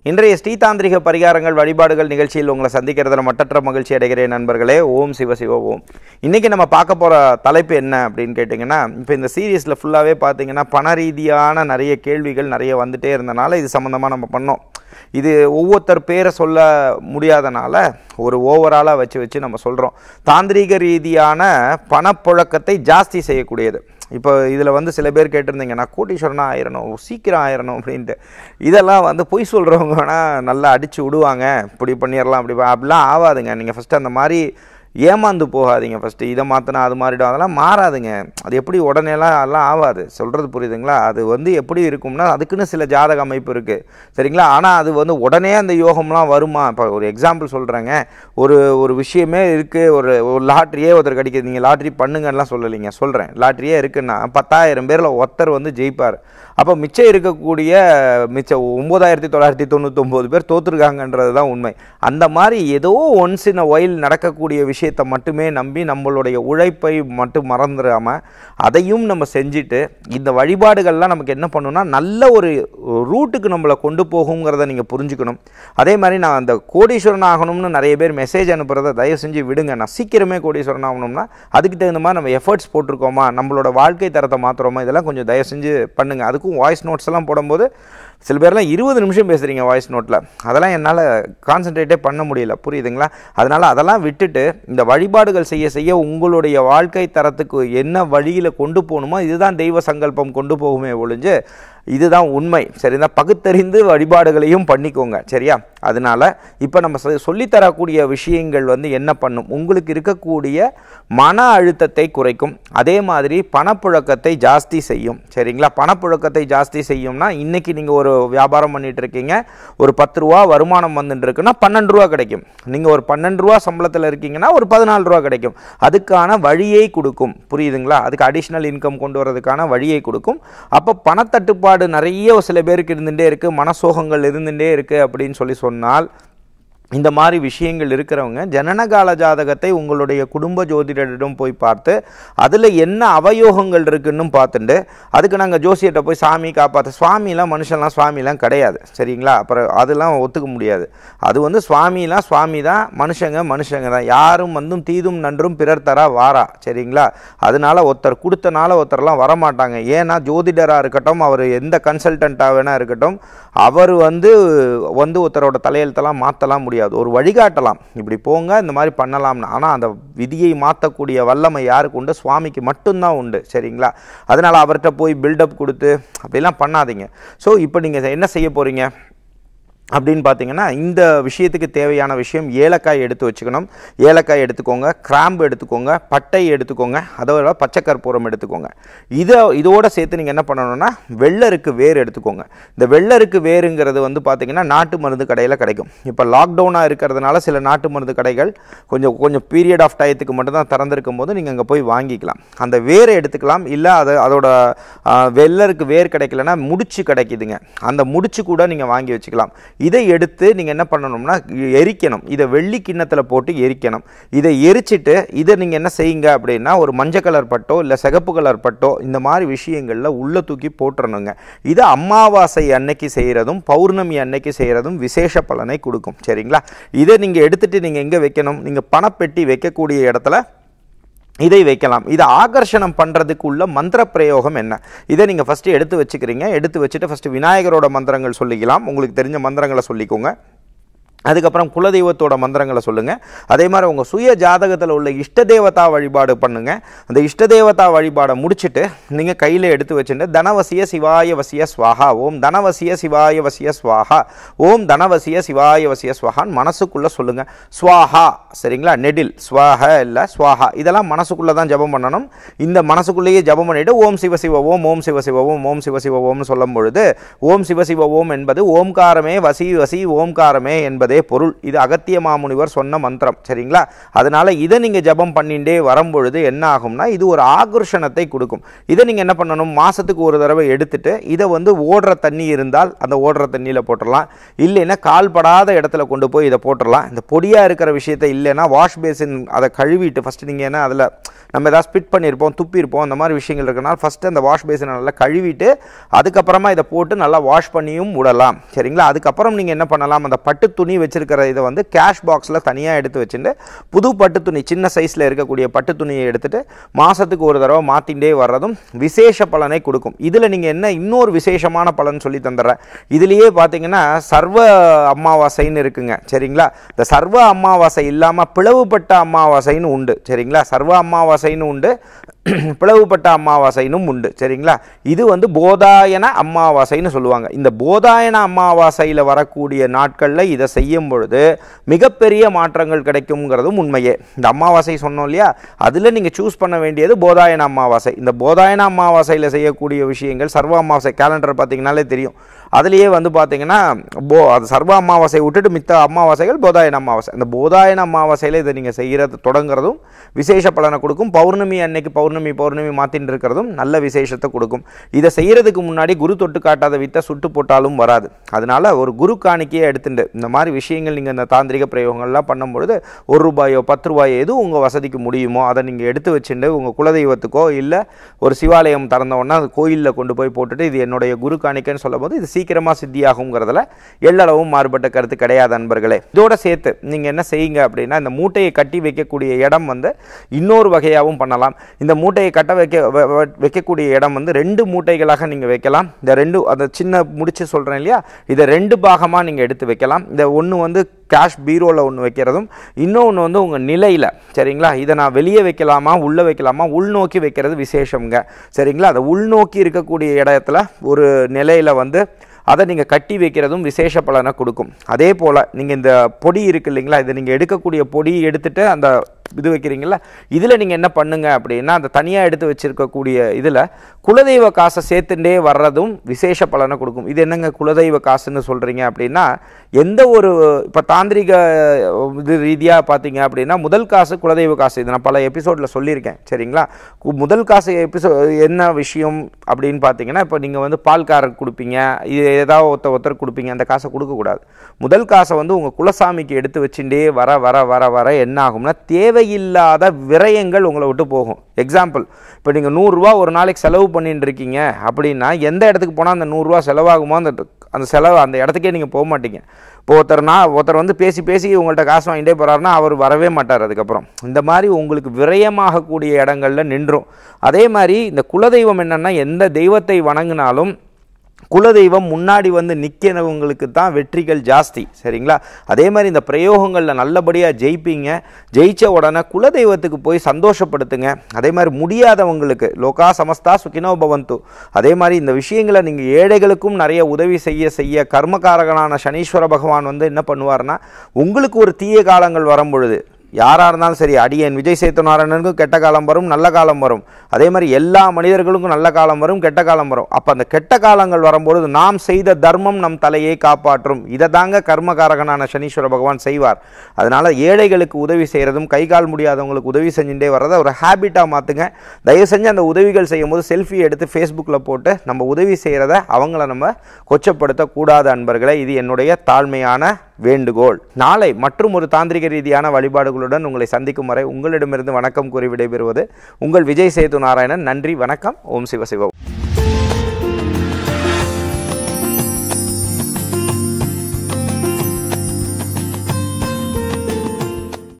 இன்றைய ஸ்ரீதாந்திரிக பரிகாரங்கள் வழிபாடுகள் நிகழ்ச்சியில் உங்களை சந்திக்கிறதுல மட்டற்ற மகிழ்ச்சி அடைகிறேன் நண்பர்களே ஓம் சிவ சிவ ஓம் இன்றைக்கி நம்ம பார்க்க போகிற தலைப்பு என்ன அப்படின்னு கேட்டிங்கன்னா இப்போ இந்த சீரியஸில் ஃபுல்லாகவே பார்த்தீங்கன்னா பண ரீதியான நிறைய கேள்விகள் நிறைய வந்துட்டே இருந்தனால இது சம்மந்தமாக நம்ம பண்ணோம் இது ஒவ்வொருத்தர் பேரை சொல்ல முடியாதனால ஒரு ஓவராலாக வச்சு வச்சு நம்ம சொல்கிறோம் தாந்திரீக ரீதியான பணப்புழக்கத்தை ஜாஸ்தி செய்யக்கூடியது இப்போ இதில் வந்து சில பேர் கேட்டிருந்தீங்க நான் கோட்டீஸ்வரனா ஆயிரணும் சீக்கிரம் ஆயிரணும் அப்படின்ட்டு இதெல்லாம் வந்து பொய் சொல்கிறவங்க வேணால் நல்லா அடித்து விடுவாங்க இப்படி பண்ணிடலாம் அப்படி ப- அப்படிலாம் ஆகாதுங்க நீங்கள் ஃபஸ்ட்டு அந்த மாதிரி ஏமாந்து போகாதீங்க ஃபஸ்ட்டு இதை மாற்றினா அது மாறிடும் அதெல்லாம் மாறாதுங்க அது எப்படி உடனேலாம் எல்லாம் ஆகாது சொல்கிறது புரியுதுங்களா அது வந்து எப்படி இருக்கும்னா அதுக்குன்னு சில ஜாதக அமைப்பு இருக்குது சரிங்களா ஆனால் அது வந்து உடனே அந்த யோகம்லாம் வருமா இப்போ ஒரு எக்ஸாம்பிள் சொல்கிறேங்க ஒரு ஒரு விஷயமே இருக்குது ஒரு ஒரு லாட்ரியே ஒருத்தர் கிடைக்குது நீங்கள் லாட்ரி பண்ணுங்கலாம் சொல்லலைங்க சொல்கிறேன் லாட்ரியே இருக்குன்னா பத்தாயிரம் பேரில் ஒருத்தர் வந்து ஜெயிப்பார் அப்போ மிச்சம் இருக்கக்கூடிய மிச்சம் ஒம்பதாயிரத்தி தொள்ளாயிரத்தி தொண்ணூத்தொம்பது பேர் தோற்றுருக்காங்கன்றது தான் உண்மை அந்த மாதிரி ஏதோ ஒன்ஸ் இன் ஒயில் நடக்கக்கூடிய விஷயத்தை மட்டுமே நம்பி நம்மளுடைய உழைப்பை மட்டும் மறந்துடாமல் அதையும் நம்ம செஞ்சுட்டு இந்த வழிபாடுகள்லாம் நமக்கு என்ன பண்ணுன்னா நல்ல ஒரு ரூட்டுக்கு நம்மளை கொண்டு போகுங்கிறத நீங்கள் புரிஞ்சுக்கணும் அதே மாதிரி நான் அந்த கோடீஸ்வரன் ஆகணும்னு நிறைய பேர் மெசேஜ் அனுப்புறத தயவு செஞ்சு விடுங்க நான் சீக்கிரமே கோடீஸ்வரன் ஆகணும்னா அதுக்கு தகுந்த மாதிரி நம்ம எஃபர்ட்ஸ் போட்டிருக்கோமா நம்மளோட வாழ்க்கை தரத்தை மாற்றுறோமா இதெல்லாம் கொஞ்சம் தயவு செஞ்சு பண்ணுங்கள் அதுக்கும் வாய்ஸ் நோட்ஸ் எல்லாம் போடும்போது சில பேர்லாம் இருபது நிமிஷம் பேசுகிறீங்க வாய்ஸ் நோட்டில் அதெல்லாம் என்னால் கான்சென்ட்ரேட்டே பண்ண முடியல புரியுதுங்களா அதனால் அதெல்லாம் விட்டுட்டு இந்த வழிபாடுகள் செய்ய செய்ய உங்களுடைய வாழ்க்கை தரத்துக்கு என்ன வழியில் கொண்டு போகணுமோ இதுதான் தெய்வ சங்கல்பம் கொண்டு போகுமே ஒழிஞ்சு இதுதான் உண்மை சரிங்களா பகுத்தறிந்து வழிபாடுகளையும் பண்ணிக்கோங்க சரியா அதனால இப்போ நம்ம சொ- சொல்லித்தரக்கூடிய விஷயங்கள் வந்து என்ன பண்ணும் உங்களுக்கு இருக்கக்கூடிய மன அழுத்தத்தை குறைக்கும் அதே மாதிரி பணப்புழக்கத்தை ஜாஸ்தி செய்யும் சரிங்களா பணப்புழக்கத்தை ஜாஸ்தி செய்யும்னா இன்னைக்கு நீங்கள் ஒரு வியாபாரம் பண்ணிட்டு இருக்கீங்க ஒரு பத்து ரூபா வருமானம் வந்துட்டு இருக்குன்னா பன்னெண்டு ரூபா கிடைக்கும் நீங்கள் ஒரு பன்னெண்டு ரூபா சம்பளத்தில் இருக்கீங்கன்னா ஒரு பதினாலு ரூபா கிடைக்கும் அதுக்கான வழியை கொடுக்கும் புரியுதுங்களா அதுக்கு அடிஷ்னல் இன்கம் கொண்டு வரதுக்கான வழியை கொடுக்கும் அப்போ பணத்தட்டுப்பாடு நிறைய சில பேருக்கு இருந்துகிட்டே இருக்குது மனசோகங்கள் இருந்துகிட்டே இருக்குது அப்படின்னு சொல்லி சொன்னால் இந்த மாதிரி விஷயங்கள் இருக்கிறவங்க ஜனனகால ஜாதகத்தை உங்களுடைய குடும்ப ஜோதிடரிடம் போய் பார்த்து அதில் என்ன அவயோகங்கள் இருக்குன்னு பார்த்துட்டு அதுக்கு நாங்கள் ஜோசியர்கிட்ட போய் சாமி காப்பாற்ற சுவாமிலாம் மனுஷன்லாம் சுவாமிலாம் கிடையாது சரிங்களா அப்புறம் அதெல்லாம் ஒத்துக்க முடியாது அது வந்து சுவாமிலாம் சுவாமி தான் மனுஷங்க மனுஷங்க தான் யாரும் வந்தும் தீதும் நன்றும் பிறர் தரா வாரா சரிங்களா அதனால ஒருத்தர் கொடுத்தனால ஒருத்தர்லாம் வரமாட்டாங்க ஏன்னா ஜோதிடராக இருக்கட்டும் அவர் எந்த கன்சல்டண்ட்டாக வேணா இருக்கட்டும் அவர் வந்து வந்து ஒருத்தரோட தலையெழுத்தெல்லாம் மாற்றலாம் முடியாது ஒரு வழிகாட்டலாம் இப்படி போங்க இந்த மாதிரி பண்ணலாம்னு ஆனால் அந்த விதியை மாற்றக்கூடிய வல்லமை யாருக்கு உண்டு சுவாமிக்கு மட்டும்தான் உண்டு சரிங்களா அதனால் அவர்கிட்ட போய் பில்டப் கொடுத்து அப்படிலாம் பண்ணாதீங்க ஸோ இப்போ நீங்கள் என்ன செய்ய போகிறீங்க அப்படின்னு பார்த்தீங்கன்னா இந்த விஷயத்துக்கு தேவையான விஷயம் ஏலக்காய் எடுத்து வச்சுக்கணும் ஏலக்காய் எடுத்துக்கோங்க கிராம்பு எடுத்துக்கோங்க பட்டை எடுத்துக்கோங்க அதோட பச்சை கற்பூரம் எடுத்துக்கோங்க இதை இதோட சேர்த்து நீங்கள் என்ன பண்ணணும்னா வெள்ளருக்கு வேர் எடுத்துக்கோங்க இந்த வெள்ளருக்கு வேருங்கிறது வந்து பார்த்தீங்கன்னா நாட்டு மருந்து கடையில் கிடைக்கும் இப்போ லாக்டவுனாக இருக்கிறதுனால சில நாட்டு மருந்து கடைகள் கொஞ்சம் கொஞ்சம் பீரியட் ஆஃப் டயத்துக்கு மட்டும் தான் திறந்திருக்கும் போது நீங்கள் அங்கே போய் வாங்கிக்கலாம் அந்த வேரை எடுத்துக்கலாம் இல்லை அது அதோட ஆ, வெள்ளருக்கு வேர் கிடைக்கலன்னா முடிச்சு கிடைக்குதுங்க அந்த முடிச்சு கூட நீங்கள் வாங்கி வச்சுக்கலாம் இதை எடுத்து நீங்கள் என்ன பண்ணணும்னா எரிக்கணும் இதை வெள்ளி கிண்ணத்தில் போட்டு எரிக்கணும் இதை எரிச்சிட்டு இதை நீங்கள் என்ன செய்யுங்க அப்படின்னா ஒரு மஞ்சள் கலர் பட்டோ இல்லை சிகப்பு கலர் பட்டோ இந்த மாதிரி விஷயங்களில் உள்ளே தூக்கி போட்டுறணுங்க இது அமாவாசை அன்னைக்கு செய்கிறதும் பௌர்ணமி அன்னைக்கு செய்கிறதும் விசேஷ பலனை கொடுக்கும் சரிங்களா இதை நீங்கள் எடுத்துட்டு நீங்கள் எங்கே வைக்கணும் நீங்கள் பணப்பெட்டி வைக்கக்கூடிய இடத்துல இதை வைக்கலாம் இதை ஆகர்ஷணம் பண்ணுறதுக்கு உள்ள மந்திர பிரயோகம் என்ன இதை நீங்கள் ஃபஸ்ட்டு எடுத்து வச்சுக்கிறீங்க எடுத்து வச்சுட்டு ஃபஸ்ட்டு விநாயகரோட மந்திரங்கள் சொல்லிக்கலாம் உங்களுக்கு தெரிஞ்ச மந்திரங்களை சொல்லிக்கோங்க அதுக்கப்புறம் குலதெய்வத்தோட மந்திரங்களை சொல்லுங்கள் அதே மாதிரி உங்கள் சுய ஜாதகத்தில் உள்ள இஷ்ட தேவதா வழிபாடு பண்ணுங்கள் அந்த இஷ்ட தேவதா வழிபாடை முடிச்சுட்டு நீங்கள் கையில் எடுத்து வச்சுட்டு தனவசிய சிவாய வசிய ஸ்வாஹா ஓம் தனவசிய சிவாய வசிய ஸ்வாஹா ஓம் தனவசிய சிவாய வசிய ஸ்வாஹான்னு மனசுக்குள்ளே சொல்லுங்கள் ஸ்வாஹா சரிங்களா நெடில் ஸ்வாஹ இல்லை ஸ்வாஹா இதெல்லாம் மனசுக்குள்ளே தான் ஜெபம் பண்ணணும் இந்த மனசுக்குள்ளேயே ஜெபம் பண்ணிட்டு ஓம் சிவ சிவ ஓம் ஓம் சிவ சிவ ஓம் ஓம் சிவ சிவ ஓம்னு சொல்லும் பொழுது ஓம் சிவ சிவ ஓம் என்பது ஓம்காரமே வசி வசி ஓம்காரமே என்பதே என்பதே பொருள் இது அகத்திய மாமுனிவர் சொன்ன மந்திரம் சரிங்களா அதனால இதை நீங்கள் ஜபம் பண்ணிட்டே வரும்பொழுது என்ன ஆகும்னா இது ஒரு ஆகர்ஷணத்தை கொடுக்கும் இதை நீங்கள் என்ன பண்ணணும் மாதத்துக்கு ஒரு தடவை எடுத்துட்டு இதை வந்து ஓடுற தண்ணி இருந்தால் அந்த ஓடுற தண்ணியில் போட்டுடலாம் இல்லைன்னா கால் படாத இடத்துல கொண்டு போய் இதை போட்டுடலாம் இந்த பொடியாக இருக்கிற விஷயத்தை இல்லைன்னா வாஷ் பேசின் அதை கழுவிட்டு ஃபஸ்ட்டு நீங்கள் என்ன அதில் நம்ம ஏதாவது ஸ்பிட் பண்ணியிருப்போம் துப்பியிருப்போம் அந்த மாதிரி விஷயங்கள் இருக்கனால ஃபஸ்ட்டு அந்த வாஷ் பேசினை நல்லா கழுவிட்டு அதுக்கப்புறமா இதை போட்டு நல்லா வாஷ் பண்ணியும் விடலாம் சரிங்களா அதுக்கப்புறம் நீங்கள் என்ன பண்ணலாம் அந்த பட்டு துணி வச்சிருக்கிற இதை வந்து கேஷ் பாக்ஸில் தனியாக எடுத்து வச்சுட்டு புது பட்டு துணி சின்ன சைஸில் இருக்கக்கூடிய பட்டு துணியை எடுத்துட்டு மாதத்துக்கு ஒரு தடவை மாற்றிண்டே வர்றதும் விசேஷ பலனை கொடுக்கும் இதில் நீங்கள் என்ன இன்னொரு விசேஷமான பலன் சொல்லி தந்துடுறேன் இதுலேயே பார்த்தீங்கன்னா சர்வ அமாவாசைன்னு இருக்குங்க சரிங்களா இந்த சர்வ அமாவாசை இல்லாமல் பிளவுபட்ட அமாவாசைன்னு உண்டு சரிங்களா சர்வ அமாவாசைன்னு உண்டு பிளவுபட்ட அமாவாசைனும் உண்டு சரிங்களா இது வந்து போதாயன அமாவாசைன்னு சொல்லுவாங்க இந்த போதாயன அமாவாசையில் வரக்கூடிய நாட்களில் இதை செய்யும் பொழுது மிகப்பெரிய மாற்றங்கள் கிடைக்குங்கிறதும் உண்மையே இந்த அமாவாசை சொன்னோம் இல்லையா அதில் நீங்கள் சூஸ் பண்ண வேண்டியது போதாயன அமாவாசை இந்த போதாயன அமாவாசையில் செய்யக்கூடிய விஷயங்கள் சர்வ அமாவாசை கேலண்டர் பார்த்தீங்கனாலே தெரியும் அதுலேயே வந்து பார்த்தீங்கன்னா போ அது சர்வ அமாவாசை விட்டுட்டு மித்த அமாவாசைகள் போதாயன அமாவாசை அந்த போதாயன அமாவாசையில் இதை நீங்கள் செய்கிறது தொடங்குறதும் விசேஷ பலனை கொடுக்கும் பௌர்ணமி அன்னைக்கு பௌர்ணமி பௌர்ணமி மாற்றின்னு இருக்கிறதும் நல்ல விசேஷத்தை கொடுக்கும் இதை செய்கிறதுக்கு முன்னாடி குரு தொட்டு காட்டாத வித்தை சுட்டு போட்டாலும் வராது அதனால ஒரு குரு காணிக்கையை எடுத்துட்டு இந்த மாதிரி விஷயங்கள் நீங்கள் இந்த தாந்திரிக பிரயோகங்கள்லாம் பண்ணும்பொழுது ஒரு ரூபாயோ பத்து ரூபாயோ எது உங்கள் வசதிக்கு முடியுமோ அதை நீங்கள் எடுத்து வச்சுட்டு உங்கள் குலதெய்வத்துக்கோ இல்லை ஒரு சிவாலயம் திறந்த உடனே அது கோயிலில் கொண்டு போய் போட்டுட்டு இது என்னுடைய குரு காணிக்கைன்னு சொல்லும்போது இது சீக்கிரமாக சித்தியாகுங்கிறதுல எள்ளளவும் மாறுபட்ட கருத்து கிடையாது அன்பர்களே இதோட சேர்த்து நீங்கள் என்ன செய்யுங்க அப்படின்னா இந்த மூட்டையை கட்டி வைக்கக்கூடிய இடம் வந்து இன்னொரு வகையாகவும் பண்ணலாம் இந்த மூட்டையை கட்ட வைக்க வ- வ- வைக்கக்கூடிய இடம் வந்து ரெண்டு மூட்டைகளாக நீங்கள் வைக்கலாம் இந்த ரெண்டு அந்த சின்ன முடிச்சு சொல்கிறேன் இல்லையா இதை ரெண்டு பாகமாக நீங்கள் எடுத்து வைக்கலாம் இந்த ஒன்று வந்து கேஷ் பீரோவில் ஒன்று வைக்கிறதும் இன்னொன்று வந்து உங்கள் நிலையில் சரிங்களா இதை நான் வெளியே வைக்கலாமா உள்ளே வைக்கலாமா உள்நோக்கி வைக்கிறது விசேஷம்ங்க சரிங்களா அதை உள்நோக்கி இருக்கக்கூடிய இடத்துல ஒரு நிலையில் வந்து அதை நீங்கள் கட்டி வைக்கிறதும் விசேஷ பலனை கொடுக்கும் அதே போல் நீங்கள் இந்த பொடி இருக்கு இல்லைங்களா இதை நீங்கள் எடுக்கக்கூடிய பொடி எடுத்துட்டு அந்த இது வைக்கிறீங்களா இதில் நீங்கள் என்ன பண்ணுங்க அப்படின்னா அந்த தனியாக எடுத்து வச்சிருக்கக்கூடிய இதில் குலதெய்வ காசை சேர்த்துட்டே வர்றதும் விசேஷ பலனை கொடுக்கும் இது என்னங்க குலதெய்வ காசுன்னு சொல்கிறீங்க அப்படின்னா எந்த ஒரு இப்போ தாந்திரிக இது ரீதியாக பார்த்தீங்க அப்படின்னா முதல் காசு குலதெய்வ காசு இது நான் பல எபிசோடில் சொல்லியிருக்கேன் சரிங்களா கு- முதல் காசு எபிசோ என்ன விஷயம் அப்படின்னு பார்த்தீங்கன்னா இப்போ நீங்கள் வந்து பால்காரர் கொடுப்பீங்க இது ஏதாவது ஒருத்தர் ஒருத்தர் கொடுப்பீங்க அந்த காசை கொடுக்கக்கூடாது முதல் காசை வந்து உங்கள் குலசாமிக்கு எடுத்து வச்சுட்டே வர வர வர வர என்ன ஆகும்னா தேவையில்லாத விரயங்கள் உங்களை விட்டு போகும் எக்ஸாம்பிள் இப்போ நீங்கள் நூறுரூவா ஒரு நாளைக்கு செலவு பண்ணிட்டு இருக்கீங்க அப்படின்னா எந்த இடத்துக்கு போனால் அந்த நூறுரூவா செலவாகுமோ அந்த அந்த செலவு அந்த இடத்துக்கே நீங்கள் போக மாட்டீங்க இப்போ ஒருத்தர்னா ஒருத்தர் வந்து பேசி பேசி உங்கள்கிட்ட காசு வாங்கிட்டே போகிறாருன்னா அவர் வரவே மாட்டார் அதுக்கப்புறம் இந்த மாதிரி உங்களுக்கு விரயமாகக்கூடிய இடங்கள்ல நின்றும் அதே மாதிரி இந்த குலதெய்வம் என்னன்னா எந்த தெய்வத்தை வணங்கினாலும் குலதெய்வம் முன்னாடி வந்து நிற்கிறவங்களுக்கு தான் வெற்றிகள் ஜாஸ்தி சரிங்களா அதே மாதிரி இந்த பிரயோகங்களில் நல்லபடியாக ஜெயிப்பீங்க ஜெயிச்ச உடனே குலதெய்வத்துக்கு போய் சந்தோஷப்படுத்துங்க அதே மாதிரி முடியாதவங்களுக்கு லோகா சமஸ்தா சுகினோ பவந்து அதே மாதிரி இந்த விஷயங்களை நீங்கள் ஏழைகளுக்கும் நிறைய உதவி செய்ய செய்ய கர்மகாரகனான சனீஸ்வர பகவான் வந்து என்ன பண்ணுவார்னா உங்களுக்கு ஒரு தீய காலங்கள் வரும் பொழுது யாராக இருந்தாலும் சரி அடியேன் விஜய் சேத்துநாராயணனுக்கும் கெட்ட காலம் வரும் நல்ல காலம் வரும் அதே மாதிரி எல்லா மனிதர்களுக்கும் நல்ல காலம் வரும் கெட்ட காலம் வரும் அப்போ அந்த கெட்ட காலங்கள் வரும்பொழுது நாம் செய்த தர்மம் நம் தலையை காப்பாற்றும் இதை தாங்க கர்மகாரகனான சனீஸ்வர பகவான் செய்வார் அதனால் ஏழைகளுக்கு உதவி செய்கிறதும் கை கால் முடியாதவங்களுக்கு உதவி செஞ்சுட்டே வர்றதை ஒரு ஹேபிட்டாக மாற்றுங்க தயவு செஞ்சு அந்த உதவிகள் செய்யும்போது செல்ஃபி எடுத்து ஃபேஸ்புக்கில் போட்டு நம்ம உதவி செய்கிறத அவங்கள நம்ம கொச்சப்படுத்தக்கூடாது அன்பர்களே இது என்னுடைய தாழ்மையான வேண்டுகோள் நாளை மற்றும் ஒரு தாந்திரிக ரீதியான வழிபாடுகளுடன் உங்களை சந்திக்கும் வரை உங்களிடமிருந்து வணக்கம் கூறி விடைபெறுவது உங்கள் விஜய் சேது நாராயணன் நன்றி வணக்கம் ஓம் சிவ சிவம்